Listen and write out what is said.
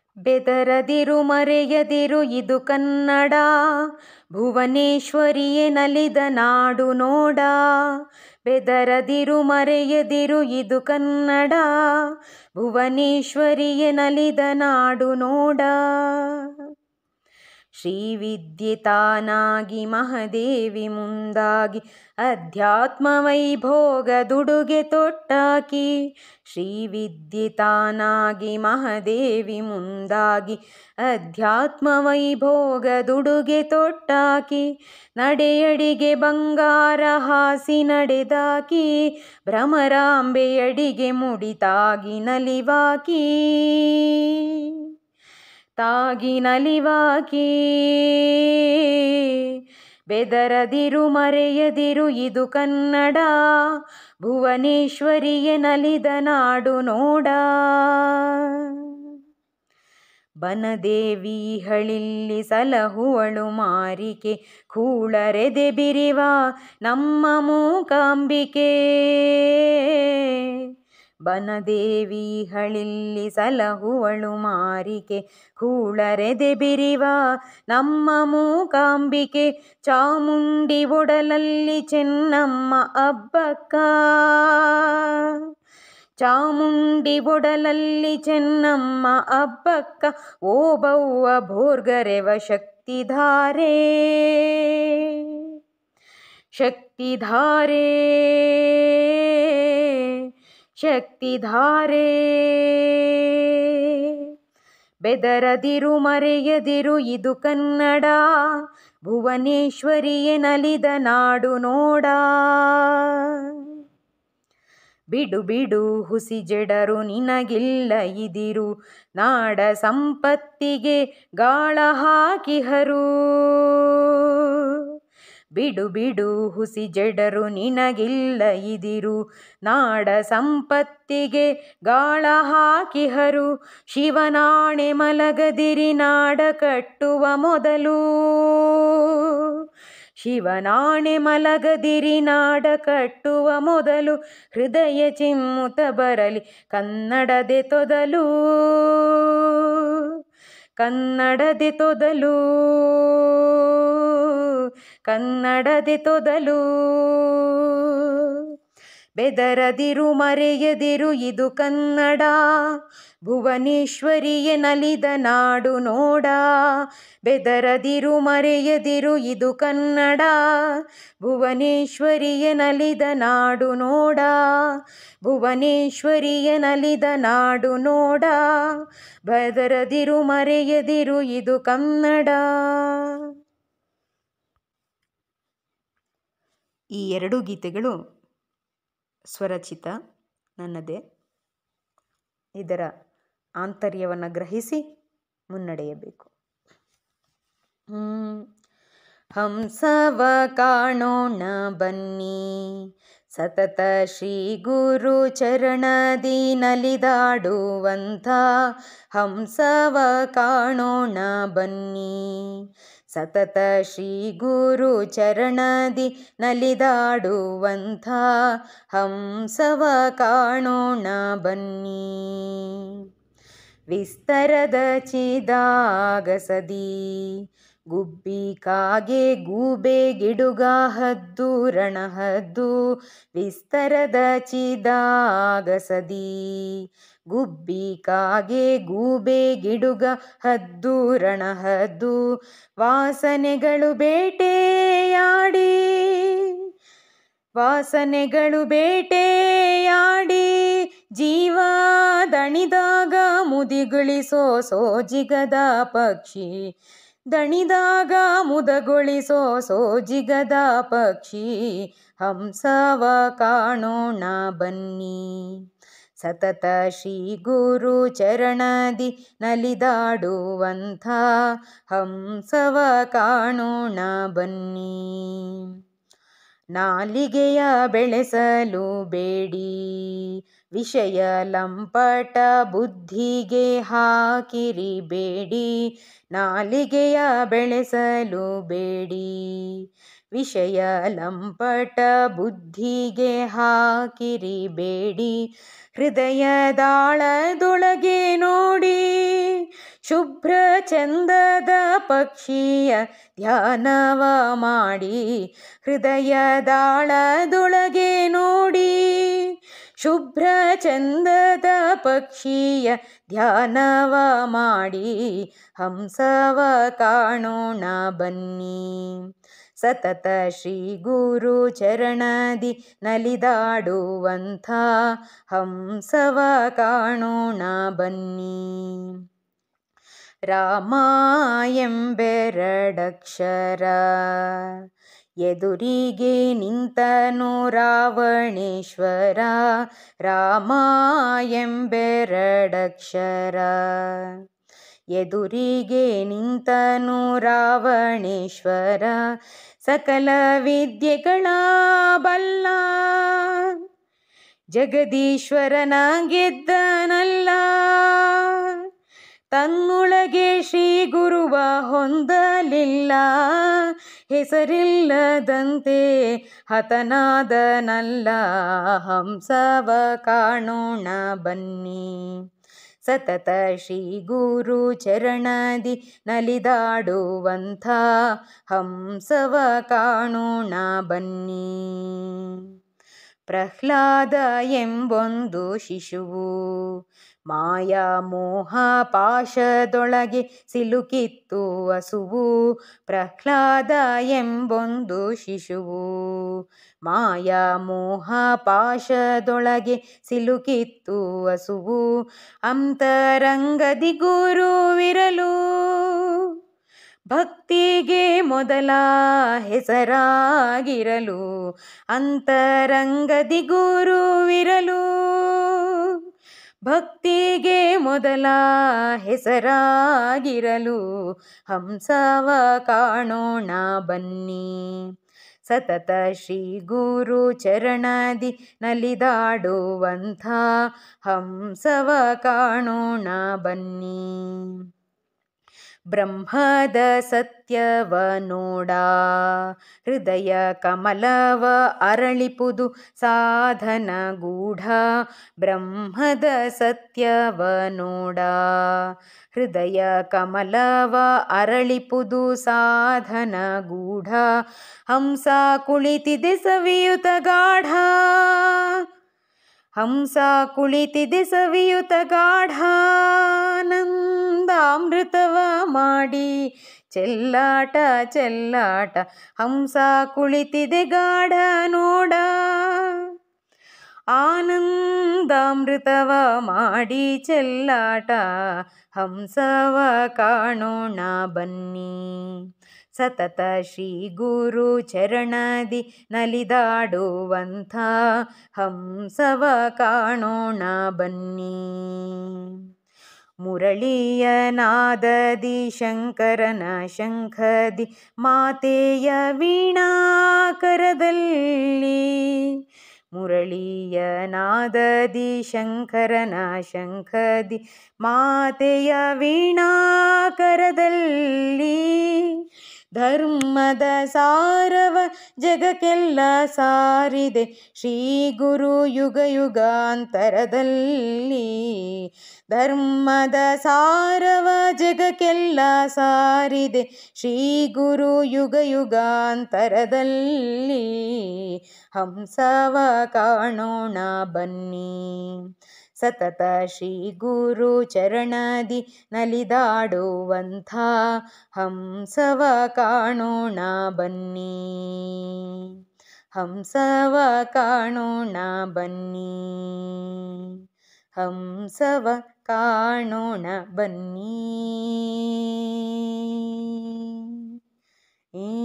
ಬೆದರದಿರು ಮರೆಯದಿರು ಇದು ಕನ್ನಡ ಭುವನೇಶ್ವರಿಯೇ ನಲಿದ ನಾಡು ನೋಡ ಬೆದರದಿರು ಮರೆಯದಿರು ಇದು ಕನ್ನಡ ಭುವನೇಶ್ವರಿಯೇ ನಲಿದ ನಾಡು ನೋಡ ಶ್ರೀವಿದ್ಯೆ ತಾನಾಗಿ ಮಹದೇವಿ ಮುಂದಾಗಿ ಅಧ್ಯಾತ್ಮ ವೈಭೋಗದುಡುಗೆ ತೊಟ್ಟಾಕಿ ಶ್ರೀವಿದ್ಯೆ ತಾನಾಗಿ ಮಹದೇವಿ ಮುಂದಾಗಿ ಅಧ್ಯಾತ್ಮ ವೈಭೋಗದುಡುಗೆ ತೊಟ್ಟಾಕಿ ನಡೆಯಡಿಗೆ ಬಂಗಾರ ಹಾಸಿ ನಡೆದಾಕಿ ಭ್ರಮರಾಂಬೆಯಡಿಗೆ ಮುಡಿತಾಗಿ ನಲಿವಾಕಿ ತಾಗಿ ನಲಿವಾಕಿ ಬೆದರದಿರು ಮರೆಯದಿರು ಇದು ಕನ್ನಡ ಭುವನೇಶ್ವರಿಯೇ ನಲಿದ ನಾಡು ನೋಡ ಬನದೇವಿ ಹಳಿಲ್ಲಿ ಸಲಹುವಳು ಮಾರಿಕೆ ಕೂಳರೆದೆ ಬಿರಿವ ನಮ್ಮ ಮೂಕಾಂಬಿಕೆ ಬನದೇವಿ ಹಳಿಲ್ಲಿ ಸಲಹುವಳು ಮಾರಿಕೆ ಕೂಳರೆದೆ ಬಿರಿವ ನಮ್ಮ ಮೂಕಾಂಬಿಕೆ ಚಾಮುಂಡಿ ಒಡಲಲ್ಲಿ ಚೆನ್ನಮ್ಮ ಅಬ್ಬಕ್ಕ ಚಾಮುಂಡಿ ಒಡಲಲ್ಲಿ ಚೆನ್ನಮ್ಮ ಅಬ್ಬಕ್ಕ ಓಬವ್ವ ಭೋರ್ಗರೆವ ಶಕ್ತಿಧಾರೆ ಶಕ್ತಿಧಾರೆ ಶಕ್ತಿಧಾರೆ ಬೆದರದಿರು ಮರೆಯದಿರು ಇದು ಕನ್ನಡ ಭುವನೇಶ್ವರಿಯೇ ನಲಿದ ನಾಡು ನೋಡ ಬಿಡು ಬಿಡು ಹುಸಿ ಜಡರು ನಿನಗಿಲ್ಲ ಇದಿರು ನಾಡ ಸಂಪತ್ತಿಗೆ ಗಾಳ ಹಾಕಿಹರು ಬಿಡು ಬಿಡು ಹುಸಿ ಜಡರು ನಿನಗಿಲ್ಲ ಇದಿರು ನಾಡ ಸಂಪತ್ತಿಗೆ ಗಾಳ ಹಾಕಿಹರು ಶಿವನಾಣೆ ಮಲಗದಿರಿ ನಾಡ ಕಟ್ಟುವ ಮೊದಲು ಶಿವನಾಣೆ ಮಲಗದಿರಿ ನಾಡ ಕಟ್ಟುವ ಮೊದಲು ಹೃದಯ ಚಿಮ್ಮುತ ಬರಲಿ ಕನ್ನಡದೆ ತೊದಲು ಕನ್ನಡದೆ ತೊದಲು ಕನ್ನಡದೆ ತೊದಲು ಬೆದರದಿರು ಮರೆಯದಿರು ಇದು ಕನ್ನಡ ಭುವನೇಶ್ವರಿಯೇ ನಲಿದ ನಾಡು ನೋಡ ಬೆದರದಿರು ಮರೆಯದಿರು ಇದು ಕನ್ನಡ ಭುವನೇಶ್ವರಿಯೇ ನಲಿದ ನಾಡು ನೋಡ ಭುವನೇಶ್ವರಿಯೇ ನಲಿದ ನಾಡು ನೋಡ ಬೆದರದಿರು ಮರೆಯದಿರು ಇದು ಕನ್ನಡ ಈ ಎರಡು ಗೀತೆಗಳು ಸ್ವರಚಿತ ನನ್ನದೇ ಇದರ ಆಂತರ್ಯವನ್ನು ಗ್ರಹಿಸಿ ಮುನ್ನಡೆಯಬೇಕು ಹಂಸವ ಕಾಣೋಣ ಬನ್ನಿ ಸತತ ಶ್ರೀ ಗುರು ಚರಣದಿ ನಲಿದಾಡುವಂಥ ಹಂಸವ ಕಾಣೋಣ ಬನ್ನಿ ಸತತ ಶ್ರೀ ಗುರು ಚರಣದಿ ನಲಿದಾಡುವಂಥ ಹಂಸವ ಕಾಣೋಣ ಬನ್ನಿ ವಿಸ್ತರದ ಚಿದಾಗಸದಿ ಗುಬ್ಬಿ ಕಾಗೆ ಗೂಬೆ ಗಿಡುಗ ಹದ್ದು ರಣಹದ್ದು ವಿಸ್ತರದ ಚಿದಾಗಸದಿ ಗುಬ್ಬಿ ಕಾಗೆ ಗೂಬೆ ಗಿಡುಗ ಹದ್ದು ರಣಹದ್ದು ವಾಸನೆಗಳು ಬೇಟೆಯಾಡಿ ವಾಸನೆಗಳು ಬೇಟೆಯಾಡಿ ಜೀವ ದಣಿದಾಗ ಮುದಿಗೊಳಿಸೋ ಸೋಜಿಗದ ಪಕ್ಷಿ ದಣಿದಾಗ ಮುದಗೊಳಿಸೋ ಸೋಜಿಗದ ಪಕ್ಷಿ ಹಂಸವ ಕಾಣೋಣ ಬನ್ನಿ ಸತತ ಶ್ರೀ ಗುರು ಚರಣದಿ ನಲಿದಾಡುವಂಥ ಹಂಸವ ಕಾಣೋಣ ಬನ್ನಿ ನಾಲಿಗೆಯ ಬೆಳೆಸಲು ಬೇಡಿ ವಿಷಯ ಲಂಪಟ ಬುದ್ಧಿಗೆ ಹಾಕಿರಿ ಬೇಡಿ ನಾಲಿಗೆಯ ಬೆಳೆಸಲು ಬೇಡಿ ವಿಷಯ ಲಂಪಟ ಬುದ್ಧಿಗೆ ಹಾಕಿರಿ ಬೇಡಿ ಹೃದಯದಾಳದೊಳಗೆ ನೋಡಿ ಶುಭ್ರ ಚಂದದ ಪಕ್ಷಿಯ ಧ್ಯಾನವ ಮಾಡಿ ಹೃದಯದಾಳದೊಳಗೆ ನೋಡಿ ಶುಭ್ರ ಚಂದದ ಪಕ್ಷಿಯ ಧ್ಯಾನವ ಮಾಡಿ ಹಂಸವ ಕಾಣೋಣ ಬನ್ನಿ ಸತತ ಶ್ರೀ ಗುರು ಚರಣದಿ ನಲಿದಾಡುವಂಥ ಹಂಸವ ಕಾಣೋಣ ಬನ್ನಿ ರಾಮ ಎಂಬೆರಡಕ್ಷರ ಎದುರಿಗೆ ನಿಂತನು ರಾವಣೇಶ್ವರ ರಾಮ ಎಂಬೆರಡಕ್ಷರ ಎದುರಿಗೆ ನಿಂತನು ರಾವಣೇಶ್ವರ ಸಕಲ ವಿದ್ಯೆಗಳ ಬಲ್ಲ ಜಗದೀಶ್ವರನ ಗೆದ್ದನಲ್ಲ ತನ್ನೊಳಗೆ ಶ್ರೀ ಗುರುವ ಹೊಂದಲಿಲ್ಲ ಹೆಸರಿಲ್ಲದಂತೆ ಹತನಾದನಲ್ಲ ಹಂಸವ ಕಾಣೋಣ ಬನ್ನಿ ಸತತ ಶ್ರೀ ಗುರು ಚರಣದಿ ನಲಿದಾಡುವಂಥ ಹಂಸವ ಕಾಣೋಣ ಬನ್ನಿ ಪ್ರಹ್ಲಾದ ಎಂಬೊಂದು ಶಿಶುವು ಮಾಯಾ ಮೋಹ ಪಾಶದೊಳಗೆ ಸಿಲುಕಿತ್ತು ಹಸುವು ಪ್ರಹ್ಲಾದ ಎಂಬೊಂದು ಶಿಶುವು ಮಾಯಾ ಮೋಹ ಪಾಶದೊಳಗೆ ಸಿಲುಕಿತ್ತು ಹಸುವು ಅಂತರಂಗದಿ ಗುರುವಿರಲು ಭಕ್ತಿಗೆ ಮೊದಲ ಹೆಸರಾಗಿರಲು ಅಂತರಂಗದಿ ಗುರುವಿರಲು ಭಕ್ತಿಗೆ ಮೊದಲ ಹೆಸರಾಗಿರಲು ಹಂಸವ ಕಾಣೋಣ ಬನ್ನಿ ಸತತ ಶ್ರೀ ಗುರು ಚರಣದಿ ನಲಿದಾಡುವಂಥ ಹಂಸವ ಕಾಣೋಣ ಬನ್ನಿ ಬ್ರಹ್ಮದ ಸತ್ಯವ ನೋಡ ಹೃದಯ ಕಮಲವ ಅರಳಿಪುದು ಸಾಧನ ಗೂಢ ಬ್ರಹ್ಮದ ಸತ್ಯವ ನೋಡ ಹೃದಯ ಕಮಲವ ಅರಳಿಪುದು ಸಾಧನ ಗೂಢ ಹಂಸ ಕುಳಿತಿದೆ ಸವಿಯುತ ಗಾಢ ಹಂಸ ಕುಳಿತಿದೆ ಸವಿಯುತ ಗಾಢಾನಂದಾಮೃತವ ಮಾಡಿ ಚೆಲ್ಲಾಟ ಚೆಲ್ಲಾಟ ಹಂಸ ಕುಳಿತಿದೆ ಗಾಢ ನೋಡ ಆನಂದಾಮೃತವ ಮಾಡಿ ಚೆಲ್ಲಾಟ ಹಂಸವ ಕಾಣೋಣ ಬನ್ನಿ ಸತತ ಶ್ರೀ ಗುರು ಚರಣದಿ ನಲಿದಾಡುವಂಥ ಹಂಸವ ಕಾಣೋಣ ಬನ್ನಿ ಮುರಳಿಯ ನಾದದಿ ಶಂಕರನ ಶಂಖದಿ ಮಾತೆಯ ವೀಣಾಕರದಲ್ಲಿ ಮುರಳಿಯ ನಾದದಿ ಶಂಕರನ ಶಂಖದಿ ಮಾತೆಯ ವೀಣಾಕರದಲ್ಲಿ ಧರ್ಮದ ಸಾರವ ಜಗಕ್ಕೆಲ್ಲ ಸಾರಿದೆ ಶ್ರೀ ಗುರು ಯುಗ ಯುಗಾಂತರದಲ್ಲಿ ಧರ್ಮದ ಸಾರವ ಜಗಕ್ಕೆಲ್ಲ ಸಾರಿದೆ ಶ್ರೀ ಗುರು ಯುಗ ಯುಗಾಂತರದಲ್ಲಿ ಹಂಸವ ಕಾಣೋಣ ಬನ್ನಿ ಸತತ ಶ್ರೀ ಗುರು ಚರಣದಿ ನಲಿದಾಡುವಂಥ ಹಂಸವ ಕಾಣೋಣ ಬನ್ನಿ ಹಂಸವ ಕಾಣೋಣ ಬನ್ನಿ ಹಂಸವ ಕಾಣೋಣ ಬನ್ನಿ ಈ